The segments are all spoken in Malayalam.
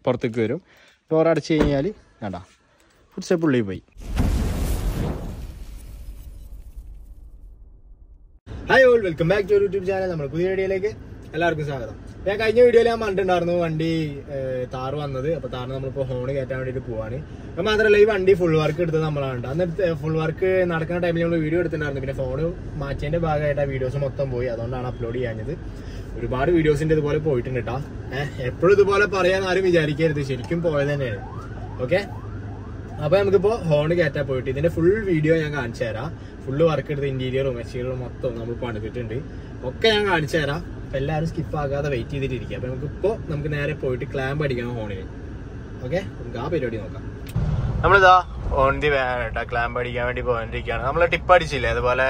പുറത്തേക്ക് വരും ഡോർ അടച്ച് കഴിഞ്ഞാൽ വേണ്ട ഫുഡ് സ്റ്റെപ്പ് ഉള്ളിൽ പോയി hi all welcome back to YouTube channel നമ്മുടെ പുതിയ വീഡിയോയിലേക്ക് എല്ലാവർക്കും സ്വാഗതം ഞാൻ കഴിഞ്ഞ വീഡിയോയിൽ ഞാൻ കണ്ടിട്ടുണ്ടായിരുന്നു വണ്ടി ഏഹ്, താറ് വന്നത് അപ്പൊ താറ് നമ്മളിപ്പോ ഹോൺ കയറ്റാൻ വേണ്ടിയിട്ട് പോവാണ് അത് മാത്രമല്ല ഈ വണ്ടി ഫുൾ വർക്ക് എടുത്തത് നമ്മളാണ് അന്ന് ഫുൾ വർക്ക് നടക്കുന്ന ടൈമിൽ നമ്മൾ വീഡിയോ എടുത്തിട്ടുണ്ടായിരുന്നു പിന്നെ ഫോൺ മാറ്റിയതിന്റെ ഭാഗമായിട്ട് ആ വീഡിയോസ് മൊത്തം പോയി അതുകൊണ്ടാണ് അപ്ലോഡ് ചെയ്യാഞ്ഞത് ഒരുപാട് വീഡിയോസിന്റെ ഇതുപോലെ പോയിട്ടുണ്ട് കേട്ടോ ഏഹ് എപ്പോഴും ഇതുപോലെ പറയാൻ ആരും വിചാരിക്കരുത് ശരിക്കും പോയത് തന്നെയാണ് ഓക്കെ അപ്പൊ നമുക്കിപ്പോ ഹോൺ കയറ്റാൻ പോയിട്ട് ഇതിന്റെ ഫുൾ വീഡിയോ ഞാൻ കാണിച്ചു തരാം ഫുള്ള് വർക്ക് എടുത്ത് ഇന്റീരിയറും എക്സ്റ്റീരിയറും മൊത്തം നമ്മൾ പണിതിട്ടുണ്ട് ഒക്കെ ഞാൻ കാണിച്ചു തരാം അപ്പൊ എല്ലാവരും സ്കിപ്പ് ആകാതെ വെയിറ്റ് ചെയ്തിട്ടിരിക്കുക അപ്പൊ നമുക്കിപ്പോ നമുക്ക് നേരെ പോയിട്ട് ക്ലാമ്പ് അടിക്കണം ഹോണിന് ഓക്കെ നമുക്ക് ആ പരിപാടി നോക്കാം നമ്മളിതാ ഓൺ ദി വേണ്ട ക്ലാമ്പ് അടിക്കാൻ വേണ്ടി പോകാനിരിക്കുകയാണ് നമ്മൾ ടിപ്പ് അടിച്ചില്ലേ അതുപോലെ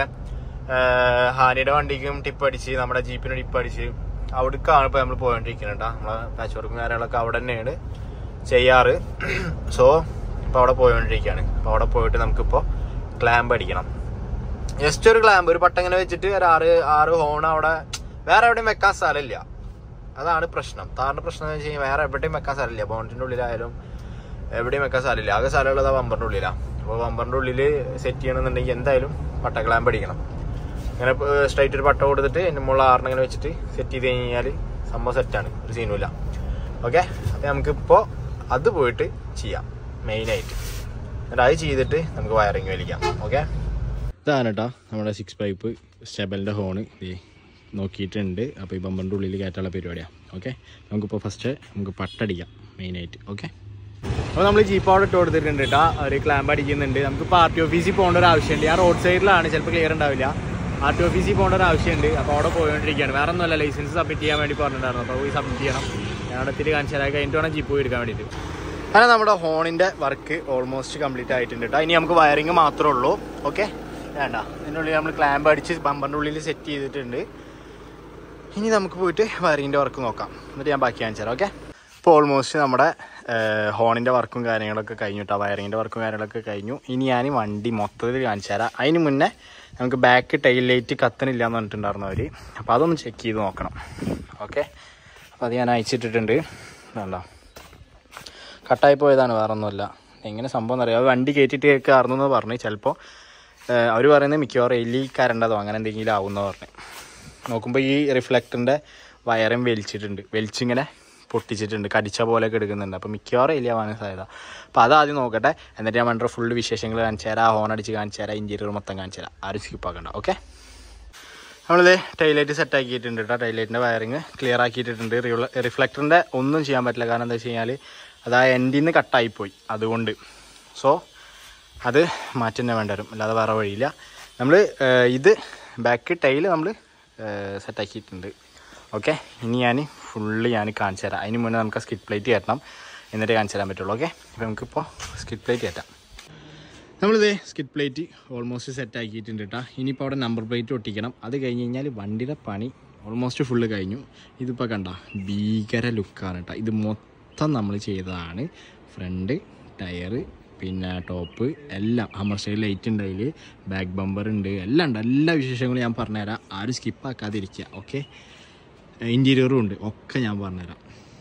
ഹാനിയുടെ വണ്ടിക്കും ടിപ്പ് അടിച്ച് നമ്മുടെ ജീപ്പിന് ടിപ്പ് അടിച്ച് അവിടേക്കാണ് ഇപ്പൊ നമ്മൾ പോയിക്കൊണ്ടിരിക്കുന്നത് കേട്ടോ നമ്മളെ പാച്ച് വർക്കും കാര്യങ്ങളൊക്കെ അവിടെ തന്നെയാണ് ചെയ്യാറ് സോ ഇപ്പൊ അവിടെ പോയിക്കൊണ്ടിരിക്കുകയാണ് അപ്പൊ അവിടെ പോയിട്ട് നമുക്കിപ്പോ ക്ലാമ്പ് അടിക്കണം ജസ്റ്റ് ഒരു ക്ലാമ്പ് ഒരു പട്ടങ്ങനെ വെച്ചിട്ട് ഒരു ആറ് ആറ് ഹോൺ അവിടെ വേറെ എവിടെയും വെക്കാൻ സ്ഥലമില്ല അതാണ് പ്രശ്നം താറിന്റെ പ്രശ്നം എന്ന് വെച്ച് കഴിഞ്ഞാൽ വേറെ എവിടെയും വെക്കാൻ സ്ഥലമില്ല ബോണ്ടിന്റെ ഉള്ളിലായാലും എവിടെയും വെക്കാൻ സ്ഥലമില്ല ആകെ സ്ഥലമുള്ളത് ആ ബമ്പറിന്റെ ഉള്ളിലാണ് അപ്പോൾ ബമ്പറിന്റെ ഉള്ളിൽ സെറ്റ് ചെയ്യണമെന്നുണ്ടെങ്കിൽ എന്തായാലും പട്ട ക്ലാമ്പ് അടിക്കണം അങ്ങനെ സ്ട്രൈറ്റ് ഒരു പട്ട കൊടുത്തിട്ട് എൻ്റെ മുകളിൽ ആറിന് ഇങ്ങനെ വെച്ചിട്ട് സെറ്റ് ചെയ്ത് കഴിഞ്ഞാൽ സംഭവം സെറ്റാണ് ഒരു സീനുമില്ല ഓക്കെ അപ്പം നമുക്കിപ്പോൾ അത് പോയിട്ട് ചെയ്യാം മെയിനായിട്ട് എന്നിട്ട് അത് ചെയ്തിട്ട് നമുക്ക് വയറിങ് വലിക്കാം ഓക്കെ ഇതാണ് കേട്ടോ നമ്മുടെ സിക്സ് പൈപ്പ് സ്റ്റെബലിൻ്റെ ഹോണ് നോക്കിയിട്ടുണ്ട് അപ്പോൾ ഈ ബമ്പറിൻ്റെ ഉള്ളിൽ കയറ്റാനുള്ള പരിപാടിയാണ് ഓക്കെ നമുക്കിപ്പോൾ ഫസ്റ്റ് നമുക്ക് പട്ടടിക്കാം മെയിനായിട്ട് ഓക്കെ അപ്പോൾ നമ്മൾ ജീപ്പ് അവിടെ ഇട്ട് കൊടുത്തിട്ടുണ്ട് കേട്ടോ ഒരു ക്ലാമ്പ് അടിക്കുന്നുണ്ട് നമുക്ക് ഇപ്പോൾ ആർ ടി ഓഫീസിൽ പോകേണ്ട ഒരു ആവശ്യമുണ്ട് ആ റോഡ് സൈഡിലാണ് ചിലപ്പോൾ ക്ലിയർ ഉണ്ടാവില്ല ആർ ടി ഓഫീസിൽ പോകേണ്ട ഒരു ആവശ്യമുണ്ട് അപ്പോൾ അവിടെ പോയിക്കൊണ്ടിരിക്കുകയാണ് വേറെ ഒന്നുമല്ല ലൈസൻസ് സബ്മിറ്റ് ചെയ്യാൻ വേണ്ടി പറഞ്ഞിട്ടുണ്ടായിരുന്നു അപ്പോൾ പോയി സബ്മിറ്റ് ചെയ്യണം ഞാൻ അവിടെ എത്തിയിട്ട് കാണിച്ചാൽ കഴിഞ്ഞിട്ട് വേണം ജീപ്പ് പോയി എടുക്കാൻ വേണ്ടിയിട്ട് അങ്ങനെ നമ്മുടെ ഹോണിൻ്റെ വർക്ക് ഓൾമോസ്റ്റ് കംപ്ലീറ്റ് ആയിട്ടുണ്ട് കേട്ടോ ഇനി നമുക്ക് വയറിങ് മാത്രമേ ഉള്ളൂ ഓക്കെ വേണ്ട ഇതിനുള്ളിൽ നമ്മൾ ക്ലാമ്പ് അടിച്ച് ബമ്പറിൻ്റെ ഉള്ളിൽ സെറ്റ് ചെയ്തിട്ടുണ്ട് ഇനി നമുക്ക് പോയിട്ട് വയറിങ്ങിൻ്റെ വർക്ക് നോക്കാം എന്നിട്ട് ഞാൻ ബാക്കി കാണിച്ചു തരാം ഓക്കെ ഇപ്പോൾ ഓൾമോസ്റ്റ് നമ്മുടെ ഹോണിൻ്റെ വർക്കും കാര്യങ്ങളൊക്കെ കഴിഞ്ഞു കേട്ടോ വയറിങ്ങിൻ്റെ വർക്കും കാര്യങ്ങളൊക്കെ കഴിഞ്ഞു ഇനി ഞാൻ വണ്ടി മൊത്തത്തിൽ കാണിച്ചു തരാം അതിന് മുന്നേ നമുക്ക് ബാക്ക് ടൈൽ ലൈറ്റ് കത്തണില്ല എന്ന് പറഞ്ഞിട്ടുണ്ടായിരുന്നു അവർ അപ്പോൾ അതൊന്ന് ചെക്ക് ചെയ്ത് നോക്കണം ഓക്കെ അപ്പോൾ അത് ഞാൻ അയച്ചിട്ടിട്ടുണ്ട് വേണ്ട കട്ടായി പോയതാണ് വേറെ ഒന്നുമല്ല എങ്ങനെ സംഭവം എന്നറിയാം അത് വണ്ടി കയറ്റിയിട്ട് കയറുന്നു എന്ന് പറഞ്ഞു ചിലപ്പോൾ അവർ പറയുന്നത് മിക്കവാറും എലി കരണ്ടതോ അങ്ങനെ എന്തെങ്കിലും ആവുമെന്ന് പറഞ്ഞു നോക്കുമ്പോൾ ഈ റിഫ്ലക്ടറിൻ്റെ വയറും വലിച്ചിട്ടുണ്ട് വലിച്ചിങ്ങനെ പൊട്ടിച്ചിട്ടുണ്ട് കടിച്ച പോലെയൊക്കെ എടുക്കുന്നുണ്ട് അപ്പോൾ മിക്കവാറും എലി ആവാനും സാധ്യത അപ്പോൾ അത് ആദ്യം നോക്കട്ടെ എന്നിട്ട് ഞാൻ വേണ്ട ഫുള്ള് വിശേഷങ്ങൾ കാണിച്ചു തരാം ഹോൺ അടിച്ച് കാണിച്ചു തരാം ഇൻറ്റീരിയർ മൊത്തം കാണിച്ചു തരാം ആരും സ്കിപ്പ് ആക്കണ്ട ഓക്കെ നമ്മളിത് ടൈലൈറ്റ് സെറ്റ് ആക്കിയിട്ടുണ്ട് കേട്ടോ ടൈലൈറ്റിൻ്റെ വയറിങ് ക്ലിയർ ആക്കിയിട്ടുണ്ട് റിഫ്ലക്ടറിൻ്റെ ഒന്നും ചെയ്യാൻ പറ്റില്ല കാരണം എന്താ വെച്ച് കഴിഞ്ഞാൽ അത് ആ എൻഡിൽ നിന്ന് കട്ടായിപ്പോയി അതുകൊണ്ട് സോ അത് മാറ്റി തന്നെ വേണ്ടി വരും അല്ലാതെ വേറെ വഴിയില്ല നമ്മൾ ഇത് ബാക്ക് ടൈൽ നമ്മൾ സെറ്റാക്കിയിട്ടുണ്ട് ഓക്കെ ഇനി ഞാൻ ഫുള്ള് ഞാൻ കാണിച്ചു തരാം അതിന് മുന്നേ നമുക്ക് സ്കിറ്റ് പ്ലേറ്റ് കയറ്റണം എന്നിട്ട് കാണിച്ചു തരാൻ പറ്റുള്ളൂ ഓക്കെ അപ്പോൾ നമുക്കിപ്പോൾ സ്കിറ്റ് പ്ലേറ്റ് കയറ്റാം നമ്മളിത് സ്കിറ്റ് പ്ലേറ്റ് ഓൾമോസ്റ്റ് സെറ്റ് ആക്കിയിട്ടുണ്ട് കേട്ടോ ഇനിയിപ്പോൾ അവിടെ നമ്പർ പ്ലേറ്റ് ഒട്ടിക്കണം അത് കഴിഞ്ഞ് കഴിഞ്ഞാൽ വണ്ടിയുടെ പണി ഓൾമോസ്റ്റ് ഫുള്ള് കഴിഞ്ഞു ഇതിപ്പോൾ കണ്ട ഭീകര ലുക്കാണ് കേട്ടോ ഇത് മൊത്തം നമ്മൾ ചെയ്തതാണ് ഫ്രണ്ട് ടയറ് പിന്നെ ടോപ്പ് എല്ലാം ഹമ്മർ സ്റ്റൈൽ ലൈറ്റ് ഉണ്ട് അതിൽ ബാക്ക് ബമ്പർ ഉണ്ട് എല്ലാം ഉണ്ട് എല്ലാ വിശേഷങ്ങളും ഞാൻ പറഞ്ഞുതരാം ആരും സ്കിപ്പ് ആക്കാതിരിക്കുക ഓക്കെ ഇൻറ്റീരിയറും ഉണ്ട് ഒക്കെ ഞാൻ പറഞ്ഞുതരാം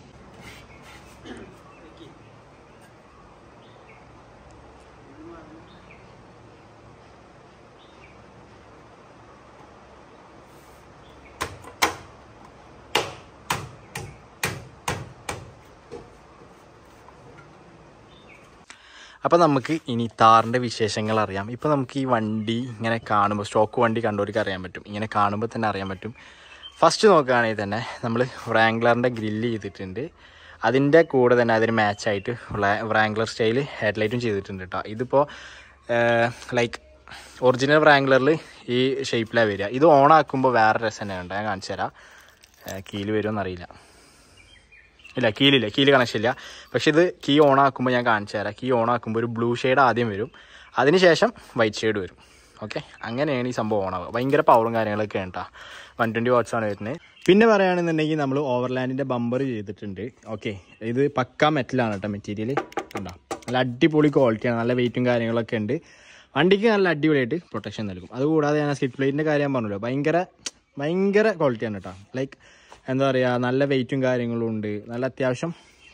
അപ്പോൾ നമുക്ക് ഇനി താറിൻ്റെ വിശേഷങ്ങൾ അറിയാം ഇപ്പോൾ നമുക്ക് ഈ വണ്ടി ഇങ്ങനെ കാണുമ്പോൾ സ്റ്റോക്ക് വണ്ടി കണ്ടവർക്ക് അറിയാൻ പറ്റും ഇങ്ങനെ കാണുമ്പോൾ തന്നെ അറിയാൻ പറ്റും ഫസ്റ്റ് നോക്കുകയാണെങ്കിൽ തന്നെ നമ്മൾ വ്രാങ്ക്ലറിൻ്റെ ഗ്രില്ല് ചെയ്തിട്ടുണ്ട് അതിൻ്റെ കൂടെ തന്നെ അതിന് മാച്ചായിട്ട് വ്രാങ്ക്ലർ സ്റ്റൈൽ ഹെഡ്ലൈറ്റും ചെയ്തിട്ടുണ്ട് കേട്ടോ ഇതിപ്പോൾ ലൈക്ക് ഒറിജിനൽ വ്രാങ്ക്ലറിൽ ഈ ഷേപ്പിലാണ് വരിക ഇത് ഓൺ ആക്കുമ്പോൾ വേറെ രസം തന്നെയാണ് കേട്ടോ ഞാൻ കാണിച്ചു തരാം കീല് വരുമോ അറിയില്ല ഇല്ല കീലില്ല കീല് കണക്ഷൻ ഇല്ല പക്ഷെ ഇത് കീ ഓൺ ആക്കുമ്പോൾ ഞാൻ കാണിച്ചു തരാം കീ ഓൺ ആക്കുമ്പോൾ ഒരു ബ്ലൂ ഷെയ്ഡ് ആദ്യം വരും അതിനുശേഷം വൈറ്റ് ഷെയ്ഡ് വരും ഓക്കെ അങ്ങനെയാണ് ഈ സംഭവം ഓൺ ആവുക ഭയങ്കര പവറും കാര്യങ്ങളൊക്കെ കേട്ടോ വൺ ട്വൻറ്റി വാട്ട്സ് ആണ് വരുന്നത് പിന്നെ പറയുകയാണെന്നുണ്ടെങ്കിൽ നമ്മൾ ഓവർലാൻഡിൻ്റെ ബമ്പർ ചെയ്തിട്ടുണ്ട് ഓക്കെ ഇത് പക്ക മെറ്റലാണ് കേട്ടോ മെറ്റീരിയൽ കണ്ടോ നല്ല അടിപൊളി ക്വാളിറ്റിയാണ് നല്ല വെയിറ്റും കാര്യങ്ങളൊക്കെ ഉണ്ട് വണ്ടിക്ക് നല്ല അടിപൊളിയായിട്ട് പ്രൊട്ടക്ഷൻ നൽകും അതുകൂടാതെ ഞാൻ സ്കിറ്റ് പ്ലേറ്റിൻ്റെ കാര്യം ഞാൻ പറഞ്ഞല്ലോ ഭയങ്കര ഭയങ്കര ക്വാളിറ്റിയാണ് കേട്ടോ ലൈക്ക് എന്താ പറയുക നല്ല വെയിറ്റും കാര്യങ്ങളും ഉണ്ട് നല്ല അത്യാവശ്യം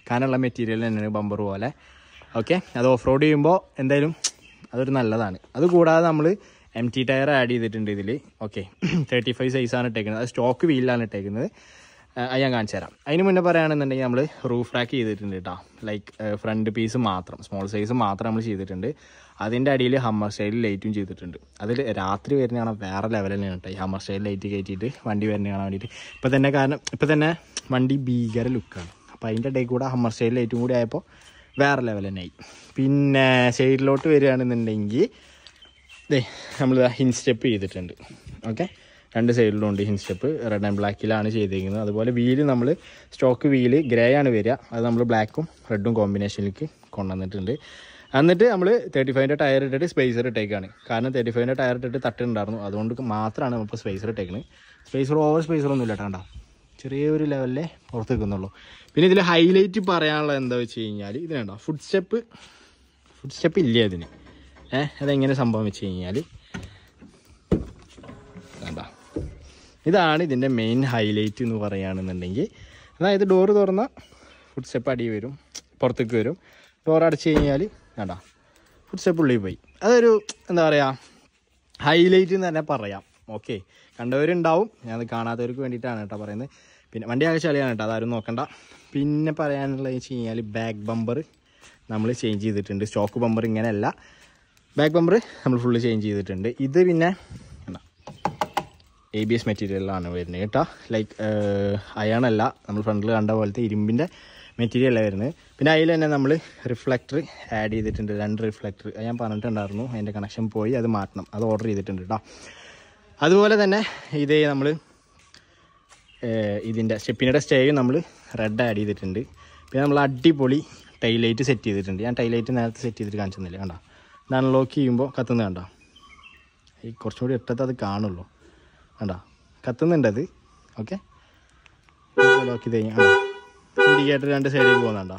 കനുള്ള മെറ്റീരിയൽ തന്നെയാണ് ബമ്പർ പോലെ ഓക്കെ അത് ഓഫ് റോഡ് ചെയ്യുമ്പോൾ എന്തായാലും അതൊരു നല്ലതാണ് അത് കൂടാതെ നമ്മൾ എം ടി ടയർ ആഡ് ചെയ്തിട്ടുണ്ട് ഇതിൽ ഓക്കെ തേർട്ടി ഫൈവ് സൈസാണ് ഇട്ടേക്കുന്നത് അത് സ്റ്റോക്ക് വീലിലാണ് ഇട്ടേക്കുന്നത് ആ, അത് ഞാൻ കാണിച്ചു തരാം അതിന് മുന്നേ പറയുകയാണെന്നുണ്ടെങ്കിൽ നമ്മൾ റൂഫ് റാക്ക് ചെയ്തിട്ടുണ്ട് കേട്ടോ ലൈക്ക് ഫ്രണ്ട് പീസ് മാത്രം സ്മോൾ സൈസ് മാത്രം നമ്മൾ ചെയ്തിട്ടുണ്ട് അതിൻ്റെ അടിയിൽ ഹമ്മർ സ്റ്റൈൽ ലൈറ്റും ചെയ്തിട്ടുണ്ട് അതിൽ രാത്രി വരുന്ന കാണാൻ വേറെ ലെവൽ തന്നെയാണ് കേട്ടോ ഈ ഹമ്മർ സ്റ്റൈൽ ലൈറ്റ് കയറ്റിയിട്ട് വണ്ടി വരുന്ന കാണാൻ വേണ്ടിയിട്ട് ഇപ്പം തന്നെ കാരണം ഇപ്പം തന്നെ വണ്ടി ഭീകര ലുക്കാണ് അപ്പോൾ അതിൻ്റെ ഇടയിൽ കൂടെ ഹമ്മർ സ്റ്റൈൽ ലൈറ്റും കൂടി ആയപ്പോൾ വേറെ ലെവൽ തന്നെ ആയി പിന്നെ സൈഡിലോട്ട് വരികയാണെന്നുണ്ടെങ്കിൽ ദേ നമ്മൾ ഹിൻ സ്റ്റെപ്പ് ചെയ്തിട്ടുണ്ട് ഓക്കെ രണ്ട് സൈഡിലും ഉണ്ട് ഹിൻ സ്റ്റെപ്പ് റെഡ് ആൻഡ് ബ്ലാക്കിലാണ് ചെയ്തിരിക്കുന്നത് അതുപോലെ വീല് നമ്മൾ സ്റ്റോക്ക് വീല് ഗ്രേ ആണ് വരിക അത് നമ്മൾ ബ്ലാക്കും റെഡും കോമ്പിനേഷനിലേക്ക് കൊണ്ടുവന്നിട്ടുണ്ട് എന്നിട്ട് നമ്മൾ തേർട്ടി ഫൈവിൻ്റെ ടയർ ഇട്ടിട്ട് സ്പേസർ ഇട്ടേക്കാണ് കാരണം തേർട്ടി ഫൈവിൻ്റെ ടയർ ഇട്ടിട്ട് തട്ടുണ്ടായിരുന്നു അതുകൊണ്ട് മാത്രമാണ് നമ്മളിപ്പോൾ സ്പേസർ ഇട്ടേക്കുന്നത് സ്പേസർ ഓവർ സ്പേസർ ഒന്നും ഇല്ല കേട്ടോ കണ്ടോ ചെറിയൊരു ലെവലിലേ പുറത്ത് നിൽക്കുന്നുള്ളൂ പിന്നെ ഇതിൽ ഹൈലൈറ്റ് പറയാനുള്ളത് എന്താ വെച്ച് കഴിഞ്ഞാൽ ഇതിനുണ്ടോ ഫുഡ് സ്റ്റെപ്പ് ഫുഡ് സ്റ്റെപ്പ് ഇല്ല ഇതിന് ഏഹ് അതെങ്ങനെ സംഭവം വെച്ച് കഴിഞ്ഞാൽ കണ്ടോ ഇതാണ് ഇതിൻ്റെ മെയിൻ ഹൈലൈറ്റ് എന്ന് പറയുകയാണെന്നുണ്ടെങ്കിൽ അതായത് ഡോറ് തുറന്ന ഫുഡ് സ്റ്റെപ്പ് അടി വരും പുറത്തേക്ക് വരും ഡോർ അടച്ചു കഴിഞ്ഞാൽ കണ്ടോ ഫുഡ് സ്റ്റെപ്പ് ഉള്ളിൽ പോയി അതൊരു എന്താ പറയുക ഹൈലൈറ്റ് എന്ന് തന്നെ പറയാം ഓക്കെ കണ്ടവരുണ്ടാവും ഞാനത് കാണാത്തവർക്ക് വേണ്ടിയിട്ടാണ് കേട്ടോ പറയുന്നത് പിന്നെ വണ്ടി ആകെ ചളിയാണ് കേട്ടോ അതാരും നോക്കണ്ട പിന്നെ പറയാനുള്ളത് വെച്ച് കഴിഞ്ഞാൽ ബാക്ക് ബമ്പർ നമ്മൾ ചേഞ്ച് ചെയ്തിട്ടുണ്ട് സ്റ്റോക്ക് ബമ്പർ ഇങ്ങനെയല്ല ബാക്ക് ബമ്പർ നമ്മൾ ഫുള്ള് ചേഞ്ച് ചെയ്തിട്ടുണ്ട് ഇത് പിന്നെ കണ്ടോ എ ബി എസ് മെറ്റീരിയലാണ് വരുന്നത് കേട്ടോ ലൈക്ക് അയൺ അല്ല നമ്മൾ ഫ്രണ്ടിൽ കണ്ട പോലത്തെ ഇരുമ്പിൻ്റെ മെറ്റീരിയലാണ് വരുന്നത് പിന്നെ അതിൽ തന്നെ നമ്മൾ റിഫ്ലക്ടർ ആഡ് ചെയ്തിട്ടുണ്ട് രണ്ട് റിഫ്ലക്ടർ അത് ഞാൻ പറഞ്ഞിട്ടുണ്ടായിരുന്നു അതിൻ്റെ കണക്ഷൻ പോയി അത് മാറ്റണം അത് ഓർഡർ ചെയ്തിട്ടുണ്ട് കേട്ടോ അതുപോലെ തന്നെ ഇതേ നമ്മൾ ഇതിൻ്റെ സ്റ്റെപ്പിനയുടെ സ്റ്റേയും നമ്മൾ റെഡ് ആഡ് ചെയ്തിട്ടുണ്ട് പിന്നെ നമ്മൾ അടിപൊളി ടൈലൈറ്റ് സെറ്റ് ചെയ്തിട്ടുണ്ട് ഞാൻ ടൈലൈറ്റ് നേരത്തെ സെറ്റ് ചെയ്തിട്ട് കാണിച്ചെന്നില്ല കണ്ടോ ഇത് അൺലോക്ക് ചെയ്യുമ്പോൾ കത്തുന്നത് കണ്ടോ ഈ കുറച്ചും കൂടി ഇട്ടത് അത് കാണുള്ളൂ കണ്ടോ കത്തുന്നുണ്ട് അത് ഓക്കെ ലോക്ക് ചെയ്ത് കഴിഞ്ഞാൽ കണ്ടോ ഇൻഡിക്കേറ്റർ രണ്ട് സൈഡിൽ പോകുന്നുണ്ടോ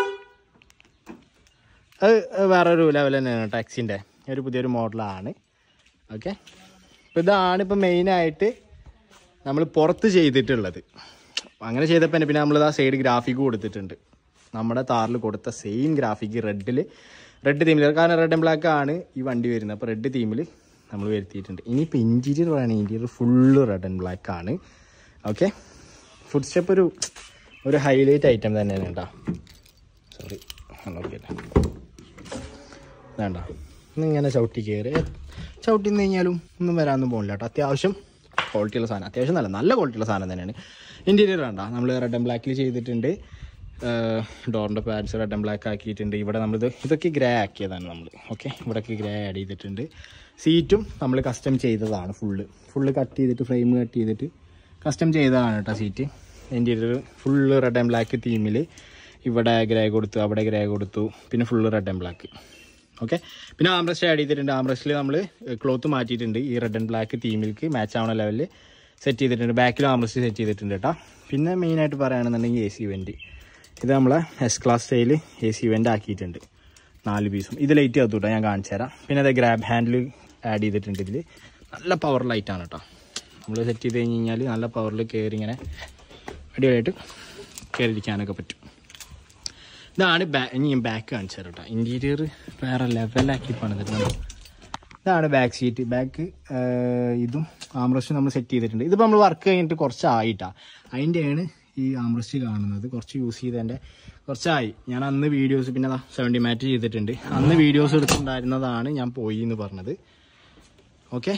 അത് വേറൊരു ലെവൽ തന്നെയാണ് ടാക്സിൻ്റെ ഒരു പുതിയൊരു മോഡലാണ് ഓക്കെ അപ്പോൾ ഇതാണ് ഇപ്പോൾ മെയിനായിട്ട് നമ്മൾ പുറത്ത് ചെയ്തിട്ടുള്ളത് അങ്ങനെ ചെയ്തപ്പോൾ തന്നെ പിന്നെ നമ്മൾ ആ സൈഡ് ഗ്രാഫിക് കൊടുത്തിട്ടുണ്ട് നമ്മുടെ താറിൽ കൊടുത്ത സെയിം ഗ്രാഫിക് റെഡിൽ റെഡ് തീമിൽ കാരണം റെഡ് ആൻഡ് ബ്ലാക്ക് ആണ് ഈ വണ്ടി വരുന്നത് അപ്പോൾ റെഡ് തീമിൽ നമ്മൾ വരുത്തിയിട്ടുണ്ട് ഇനിയിപ്പോൾ ഇൻറ്റീരിയർ പറയുകയാണെങ്കിൽ interior full red and black ആണ് ഓക്കെ ഫുഡ് സ്റ്റെപ്പ് ഒരു ഒരു ഹൈലൈറ്റ് ഐറ്റം തന്നെയാണ് കേട്ടോ സോറി ഓക്കെ വേണ്ട ഇന്നിങ്ങനെ ചവിട്ടി കയറി ചവിട്ടി നിന്ന് കഴിഞ്ഞാലും ഒന്നും വരാനൊന്നും പോകില്ല കേട്ടോ അത്യാവശ്യം ക്വാളിറ്റിയുള്ള സാധനം അത്യാവശ്യം നല്ല നല്ല ക്വാളിറ്റിയുള്ള സാധനം തന്നെയാണ് ഇൻറ്റീരിയർ വേണ്ട നമ്മൾ റെഡ് ആൻഡ് ബ്ലാക്കിൽ ചെയ്തിട്ടുണ്ട് ഡോറിൻ്റെ പാഡ്സ് റെഡ് ആൻഡ് ബ്ലാക്ക് ആക്കിയിട്ടുണ്ട് ഇവിടെ നമ്മളിത് ഇതൊക്കെ ഗ്രേ ആക്കിയതാണ് നമ്മൾ ഓക്കെ ഇവിടെയൊക്കെ ഗ്രേ ആഡ് ചെയ്തിട്ടുണ്ട് സീറ്റും നമ്മൾ കസ്റ്റം ചെയ്തതാണ് ഫുള്ള് ഫുള്ള് കട്ട് ചെയ്തിട്ട് ഫ്രെയിം കട്ട് ചെയ്തിട്ട് കസ്റ്റം ചെയ്തതാണ് കേട്ടോ seat interior full red and black തീമിൽ ഇവിടെ ഗ്രേ കൊടുത്തു അവിടെ ഗ്രേ കൊടുത്തു പിന്നെ full red and black okay പിന്നെ ആംബ്രസ്റ്റ് ആഡ് ചെയ്തിട്ടുണ്ട് ആംബ്രസ്റ്റിൽ നമ്മൾ ക്ലോത്ത് മാറ്റിയിട്ടുണ്ട് ഈ റെഡ് ആൻഡ് ബ്ലാക്ക് തീമിലേക്ക് മാച്ച് ആവുന്ന ലെവലിൽ സെറ്റ് ചെയ്തിട്ടുണ്ട് ബാക്കിലും ആംബ്രസ്റ്റ് സെറ്റ് ചെയ്തിട്ടുണ്ട് കേട്ടോ പിന്നെ മെയിനായിട്ട് പറയുകയാണെന്നുണ്ടെങ്കിൽ എ സി വെൻറ്റ് ഇത് നമ്മളെ S class style A C vent ആക്കിയിട്ടുണ്ട് നാല് പീസും ഇത് ലൈറ്റ് കത്തൂട്ടോ ഞാൻ കാണിച്ചു തരാം പിന്നെ അത് ഗ്രാബ് ഹാൻഡിൽ ആഡ് ചെയ്തിട്ടുണ്ട് ഇതിൽ നല്ല പവർ ലൈറ്റാണ് കേട്ടോ നമ്മൾ സെറ്റ് ചെയ്ത് കഴിഞ്ഞ് കഴിഞ്ഞാൽ നല്ല പവറിൽ കയറി ഇങ്ങനെ അടിപൊളിയായിട്ട് കയറിയിരിക്കാനൊക്കെ പറ്റും ഇതാണ് ബാ ഇനി ഞാൻ ബാക്ക് കാണിച്ചു തരാം കേട്ടോ ഇൻറ്റീരിയർ വേറെ ലെവലാക്കി പണിതിട്ടുണ്ട് ഇതാണ് ബാക്ക് സീറ്റ് ബാക്ക് ഇതും ആംബ്രസ്റ്റ് നമ്മൾ സെറ്റ് ചെയ്തിട്ടുണ്ട് ഇതിപ്പോൾ നമ്മൾ വർക്ക് കഴിഞ്ഞിട്ട് കുറച്ചായിട്ടാ അതിൻ്റെയാണ് ഈ ആംബ്രസ്റ്റ് കാണുന്നത് കുറച്ച് യൂസ് ചെയ്തതിൻ്റെ കുറച്ചായി ഞാൻ അന്ന് വീഡിയോസ് പിന്നെ സെവൻറ്റി മാറ്റ് ചെയ്തിട്ടുണ്ട് അന്ന് വീഡിയോസ് എടുത്തിട്ടുണ്ടായിരുന്നതാണ് ഞാൻ പോയി എന്ന് പറഞ്ഞത് ഓക്കെ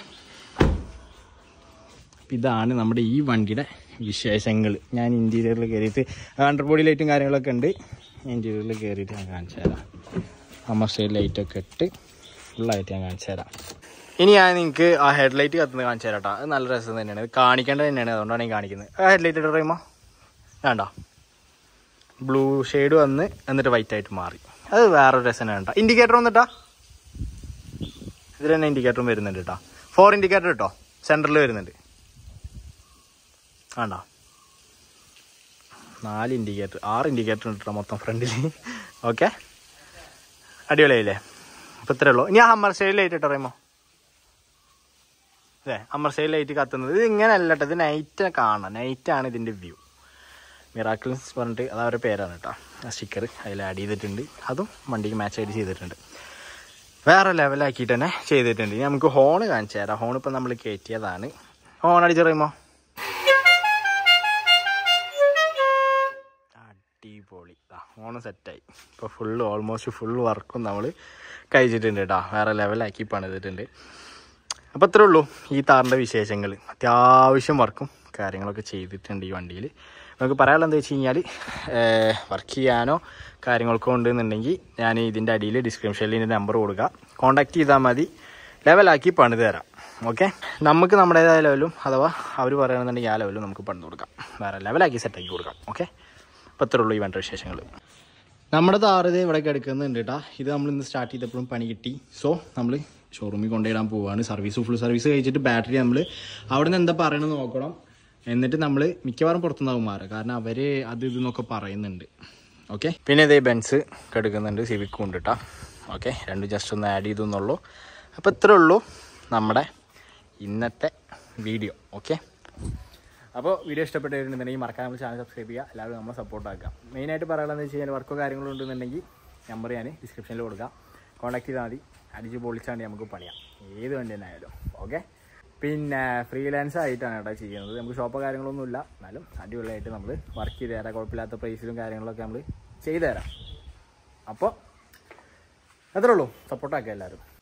ഇതാണ് നമ്മുടെ ഈ വണ്ടിയുടെ വിശേഷങ്ങൾ ഞാൻ ഇൻറ്റീരിയറിൽ കയറിയിട്ട് അണ്ടർ ബോഡി ലൈറ്റും കാര്യങ്ങളൊക്കെ ഉണ്ട് ഇൻറ്റീരിയറിൽ കയറിയിട്ട് ഞാൻ കാണിച്ചു തരാം അമ്മ സൈഡ് ലൈറ്റൊക്കെ ഇട്ട് ഫുള്ളായിട്ട് ഞാൻ കാണിച്ചു തരാം ഇനി ഞാൻ നിങ്ങൾക്ക് ആ ഹെഡ് ലൈറ്റ് കത്തുന്നത് കാണിച്ചു തരാം കേട്ടോ അത് നല്ല രസം തന്നെയാണ് ഇത് കാണിക്കേണ്ടത് തന്നെയാണ് അതുകൊണ്ടാണ് ഞാൻ കാണിക്കുന്നത് ആ ഹെഡ് ലൈറ്റ് ഇട്ട് പറയുമ്പോൾ വേണ്ട ബ്ലൂ ഷെയ്ഡ് വന്ന് എന്നിട്ട് വൈറ്റ് ആയിട്ട് മാറി അത് വേറൊരു രസം കേട്ടോ ഇൻഡിക്കേറ്റർ വന്നിട്ടാ ഇതിൽ തന്നെ ഇൻഡിക്കേറ്ററും വരുന്നുണ്ട് കേട്ടോ ഫോർ ഇൻഡിക്കേറ്റർ കേട്ടോ സെൻറ്ററിൽ വരുന്നുണ്ട് വേണ്ട നാല് ഇൻഡിക്കേറ്റർ ആറ് ഇൻഡിക്കേറ്റർ ഉണ്ട് കേട്ടോ മൊത്തം ഫ്രണ്ടിൽ ഓക്കെ അടിപൊളിയായില്ലേ അപ്പം ഇത്രേ ഉള്ളൂ ഇനി ആ ഹമ്മർ സൈഡ് ലൈറ്റ് ഇട്ടോ പറയുമോ അതെ ഹമ്മർ സൈഡ് ലൈറ്റ് കത്തുന്നത് ഇത് ഇങ്ങനെ അല്ല കേട്ടോ ഇത് നൈറ്റ് കാണാം നൈറ്റാണ് ഇതിൻ്റെ വ്യൂ മിറാക്കിൾസ് പറഞ്ഞിട്ട് അത് അവരുടെ പേരാണ് കേട്ടോ ആ സ്റ്റിക്കർ അതിൽ ആഡ് ചെയ്തിട്ടുണ്ട് അതും വണ്ടിക്ക് മാച്ച് ആയിട്ട് ചെയ്തിട്ടുണ്ട് വേറെ ലെവലാക്കിയിട്ട് തന്നെ ചെയ്തിട്ടുണ്ട് ഇനി നമുക്ക് ഹോണ് കാണിച്ചു തരാം ഹോൺ ഇപ്പം നമ്മൾ കയറ്റിയതാണ് ഹോൺ അടിച്ചറിയുമോ അടിപൊളി ആ ഹോണ് സെറ്റായി ഇപ്പോൾ ഫുള്ള് ഓൾമോസ്റ്റ് ഫുൾ വർക്കും നമ്മൾ കഴിച്ചിട്ടുണ്ട് കേട്ടോ വേറെ ലെവലാക്കി പണിതിട്ടുണ്ട് അപ്പോൾ അത്രേ ഉള്ളൂ ഈ താറിൻ്റെ വിശേഷങ്ങൾ അത്യാവശ്യം വർക്കും കാര്യങ്ങളൊക്കെ ചെയ്തിട്ടുണ്ട് ഈ വണ്ടിയിൽ നമുക്ക് പറയാനുള്ളത് എന്താ വെച്ച് കഴിഞ്ഞാൽ വർക്ക് ചെയ്യാനോ കാര്യങ്ങൾക്കോ ഉണ്ടെന്നുണ്ടെങ്കിൽ ഞാൻ ഇതിൻ്റെ അടിയിൽ ഡിസ്ക്രിപ്ഷനിൽ ഇതിൻ്റെ നമ്പർ കൊടുക്കുക കോൺടാക്ട് ചെയ്താൽ മതി ലെവലാക്കി പണിത് തരാം ഓക്കെ നമുക്ക് നമ്മുടേതായ ലെവലും അഥവാ അവർ പറയുകയാണെന്നുണ്ടെങ്കിൽ ആ ലെവലും നമുക്ക് പണിത് കൊടുക്കാം വേറെ ലെവലാക്കി സെറ്റാക്കി കൊടുക്കാം ഓക്കെ അപ്പോൾ അത്രേ ഉള്ളൂ ഈ വേണ്ട വിശേഷങ്ങൾ നമ്മുടെ താറ് ഇവിടെ കിടക്കുന്നുണ്ട് കേട്ടോ ഇത് നമ്മൾ ഇന്ന് സ്റ്റാർട്ട് ചെയ്തപ്പോഴും പണി കിട്ടി സോ നമ്മൾ ഷോറൂമിൽ കൊണ്ടുപോയിടാൻ പോവാണ് സർവീസ് ഫുൾ സർവീസ് കഴിച്ചിട്ട് ബാറ്ററി നമ്മൾ അവിടെ നിന്ന് എന്താ പറയണമെന്ന് നോക്കണം എന്നിട്ട് നമ്മൾ മിക്കവാറും പുറത്തുനിന്നാവും മാറുക കാരണം അവർ അത് ഇതെന്നൊക്കെ പറയുന്നുണ്ട് ഓക്കെ പിന്നെ ഇതേ ബെൻസ് കിടക്കുന്നുണ്ട് സിവിക്കും ഉണ്ട് കേട്ടോ ഓക്കെ രണ്ടും ജസ്റ്റ് ഒന്ന് ആഡ് ചെയ്തു എന്നുള്ളൂ അപ്പോൾ ഇത്രേ ഉള്ളൂ നമ്മുടെ ഇന്നത്തെ വീഡിയോ ഓക്കെ അപ്പോൾ വീഡിയോ ഇഷ്ടപ്പെട്ടിട്ടുണ്ടെന്നുണ്ടെങ്കിൽ മറക്കാൻ നമ്മൾ ചാനൽ സബ്സ്ക്രൈബ് ചെയ്യുക എല്ലാവരും നമ്മളെ സപ്പോർട്ട് ആക്കുക മെയിനായിട്ട് പറയാനുള്ളത് വെച്ച് കഴിഞ്ഞാൽ വർക്കോ കാര്യങ്ങളോ ഉണ്ടെന്നുണ്ടെങ്കിൽ നമ്പർ ഞാൻ ഡിസ്ക്രിപ്ഷനിൽ കൊടുക്കാം കോൺടാക്ട് ചെയ്താൽ മതി അടിച്ച് പൊളിച്ചാണ്ട് നമുക്ക് പണിയാം ഏത് വണ്ടി തന്നെ ആയാലും ഓക്കെ പിന്നെ ഫ്രീലാൻസ് ആയിട്ടാണ് കേട്ടോ ചെയ്യുന്നത് നമുക്ക് ഷോപ്പോ കാര്യങ്ങളൊന്നുമില്ല എന്നാലും അടിപൊളിയായിട്ട് നമ്മൾ വർക്ക് ചെയ്ത് തരാം കുഴപ്പമില്ലാത്ത പ്രൈസിലും കാര്യങ്ങളൊക്കെ നമ്മൾ ചെയ്തു തരാം അപ്പോൾ അത്രേ ഉള്ളൂ സപ്പോർട്ടാക്കുക എല്ലാവരും